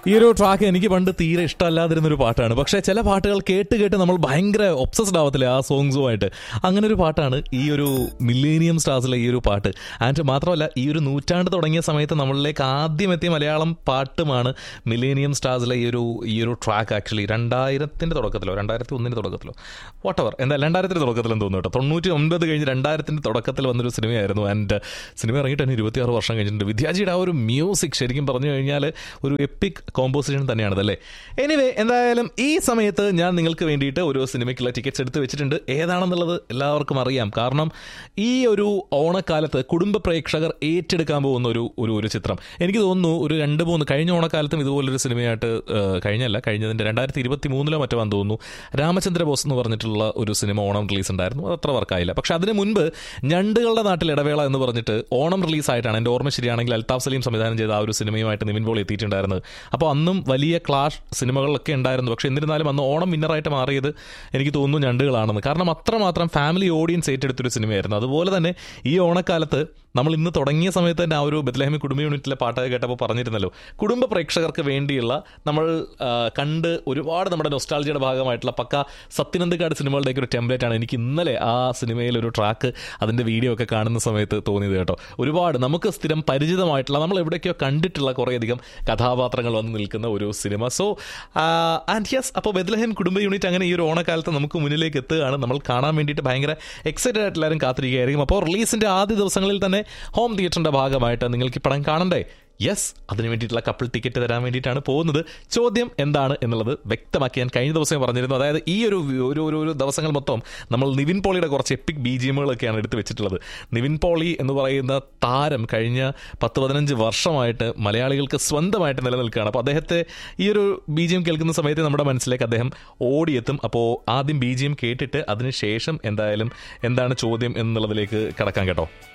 ഈ ഒരു ട്രാക്ക് എനിക്ക് പണ്ട് തീരെ ഇഷ്ടമല്ലാതിരുന്ന ഒരു പാട്ടാണ് പക്ഷേ ചില പാട്ടുകൾ കേട്ട് കേട്ട് നമ്മൾ ഭയങ്കര ഒബ്സസ്ഡ് ആവത്തില്ലേ ആ സോങ്സുമായിട്ട് അങ്ങനെ ഒരു പാട്ടാണ് ഈ ഒരു മില്ലേനിയം സ്റ്റാർസിലെ ഈ ഒരു പാട്ട് ആൻഡ് മാത്രമല്ല ഈ ഒരു നൂറ്റാണ്ട് തുടങ്ങിയ സമയത്ത് നമ്മളിലേക്ക് ആദ്യം എത്തിയ മലയാളം പാട്ടുമാണ് മില്ലേനിയം സ്റ്റാർസിലെ ഈ ഒരു ഈ ഒരു ട്രാക്ക് ആക്ച്വലി രണ്ടായിരത്തിൻ്റെ തുടക്കത്തിലോ രണ്ടായിരത്തി ഒന്നിൻ്റെ തുടക്കത്തിലോ വാട്ട് എവർ എന്താ രണ്ടായിരത്തിൻ്റെ തുടക്കത്തിലെന്ന് തോന്നുന്നു കേട്ടോ തൊണ്ണൂറ്റി ഒൻപത് കഴിഞ്ഞ് രണ്ടായിരത്തിൻ്റെ തുടക്കത്തിൽ വന്നൊരു സിനിമയായിരുന്നു ആൻഡ് സിനിമ ഇറങ്ങിയിട്ട് തന്നെ ഇരുപത്തിയാറ് വർഷം കഴിഞ്ഞിട്ടുണ്ട് വിദ്യാജിയുടെ ആ ഒരു മ്യൂസിക് ശരിക്കും പറഞ്ഞു കഴിഞ്ഞാൽ ഒരു എപ്പിക് കോമ്പോസിഷൻ തന്നെയാണ് അല്ലേ എനിവേ എന്തായാലും ഈ സമയത്ത് ഞാൻ നിങ്ങൾക്ക് വേണ്ടിയിട്ട് ഒരു സിനിമയ്ക്കുള്ള ടിക്കറ്റ്സ് എടുത്ത് വെച്ചിട്ടുണ്ട് ഏതാണെന്നുള്ളത് എല്ലാവർക്കും അറിയാം കാരണം ഈ ഒരു ഓണക്കാലത്ത് കുടുംബ പ്രേക്ഷകർ ഏറ്റെടുക്കാൻ പോകുന്ന ഒരു ഒരു ഒരു ചിത്രം എനിക്ക് തോന്നുന്നു ഒരു രണ്ട് മൂന്ന് കഴിഞ്ഞ ഓണക്കാലത്തും ഇതുപോലൊരു സിനിമയായിട്ട് ഏഹ്, കഴിഞ്ഞല്ല കഴിഞ്ഞതിൻ്റെ രണ്ടായിരത്തി ഇരുപത്തി മൂന്നിലോ മറ്റോ വന്ന് തോന്നുന്നു രാമചന്ദ്ര ബോസ് എന്ന് പറഞ്ഞിട്ടുള്ള ഒരു സിനിമ ഓണം റിലീസ് ഉണ്ടായിരുന്നു അത് അത്ര വർക്കായില്ല പക്ഷെ അതിന് മുൻപ് ഞണ്ടുകളുടെ നാട്ടിൽ ഇടവേള എന്ന് പറഞ്ഞിട്ട് ഓണം റിലീസായിട്ടാണ് എൻ്റെ ഓർമ്മ ശരിയാണെങ്കിൽ അൽതാഫ് സലീം സംവിധാനം ചെയ്ത ആ ഒരു സിനിമയുമായിട്ട് നിവിൻ പോൾ എത്തിയിട്ടുണ്ടായിരുന്നത് അപ്പോൾ അന്നും വലിയ ക്ലാഷ് സിനിമകളിലൊക്കെ ഉണ്ടായിരുന്നു പക്ഷെ എന്നിരുന്നാലും അന്ന് ഓണം വിന്നറായിട്ട് മാറിയത് എനിക്ക് തോന്നുന്നു ഞണ്ടുകളാണെന്ന് കാരണം അത്രമാത്രം ഫാമിലി ഓഡിയൻസ് ഏറ്റെടുത്തൊരു സിനിമയായിരുന്നു അതുപോലെ തന്നെ ഈ ഓണക്കാലത്ത് നമ്മൾ ഇന്ന് തുടങ്ങിയ സമയത്ത് തന്നെ ആ ഒരു ബദ്ലഹമി കുടുംബ യൂണിറ്റിലെ പാട്ടൊക്കെ കേട്ടപ്പോൾ പറഞ്ഞിരുന്നല്ലോ കുടുംബ പ്രേക്ഷകർക്ക് വേണ്ടിയുള്ള നമ്മൾ ആ, കണ്ട് ഒരുപാട് നമ്മുടെ നൊസ്റ്റാൾജിയുടെ ഭാഗമായിട്ടുള്ള പക്ക സത്യനന്ദക്കാട് സിനിമകളുടെയൊക്കെ ഒരു ടെംപ്ലേറ്റ് ആണ് എനിക്ക് ഇന്നലെ ആ സിനിമയിൽ ഒരു ട്രാക്ക് അതിൻ്റെ വീഡിയോ ഒക്കെ കാണുന്ന സമയത്ത് തോന്നിയത് കേട്ടോ ഒരുപാട് നമുക്ക് സ്ഥിരം പരിചിതമായിട്ടുള്ള നമ്മൾ എവിടെയൊക്കെയോ കണ്ടിട്ടുള്ള കുറേയധികം കഥാപാത്രങ്ങൾ വന്ന് നിൽക്കുന്ന ഒരു സിനിമ സോ ആൻഡ് യെസ് അപ്പോൾ ബദ്ലഹേം കുടുംബ യൂണിറ്റ് അങ്ങനെ ഈ ഒരു ഓണക്കാലത്ത് നമുക്ക് മുന്നിലേക്ക് എത്തുകയാണ് നമ്മൾ കാണാൻ വേണ്ടിയിട്ട് ഭയങ്കര എക്സൈറ്റഡ് ആയിട്ട് എല്ലാവരും കാത്തിരിക്കുകയായിരിക്കും അപ്പോൾ റിലീസിൻ്റെ ആദ്യ ദിവസങ്ങളിൽ തന്നെ ഹോം തിയേറ്ററിൻ്റെ ഭാഗമായിട്ട് നിങ്ങൾക്ക് ഈ പടം കാണണ്ടേ യെസ് അതിന് വേണ്ടിയിട്ടുള്ള കപ്പിൾ ടിക്കറ്റ് തരാൻ വേണ്ടിയിട്ടാണ് പോകുന്നത് ചോദ്യം എന്താണ് എന്നുള്ളത് വ്യക്തമാക്കി ഞാൻ കഴിഞ്ഞ ദിവസം പറഞ്ഞിരുന്നു അതായത് ഈ ഒരു ഒരു ഒരു ഒരു ദിവസങ്ങൾ മൊത്തം നമ്മൾ നിവിൻ പോളിയുടെ കുറച്ച് എപ്പിക് ബി ജി എമ്മുകളൊക്കെയാണ് എടുത്ത് വെച്ചിട്ടുള്ളത് നിവിൻ പോളി എന്ന് പറയുന്ന താരം കഴിഞ്ഞ പത്ത് പതിനഞ്ച് വർഷമായിട്ട് മലയാളികൾക്ക് സ്വന്തമായിട്ട് നിലനിൽക്കുകയാണ് അപ്പോൾ അദ്ദേഹത്തെ ഈ ഒരു ബി ജി എം കേൾക്കുന്ന സമയത്ത് നമ്മുടെ മനസ്സിലേക്ക് അദ്ദേഹം ഓടിയെത്തും അപ്പോൾ ആദ്യം ബി ജി എം കേട്ടിട്ട് അതിന് ശേഷം എന്തായാലും എന്താണ് ചോദ്യം എന്നുള്ളതിലേക്ക് കടക്കാൻ കേട്ടോ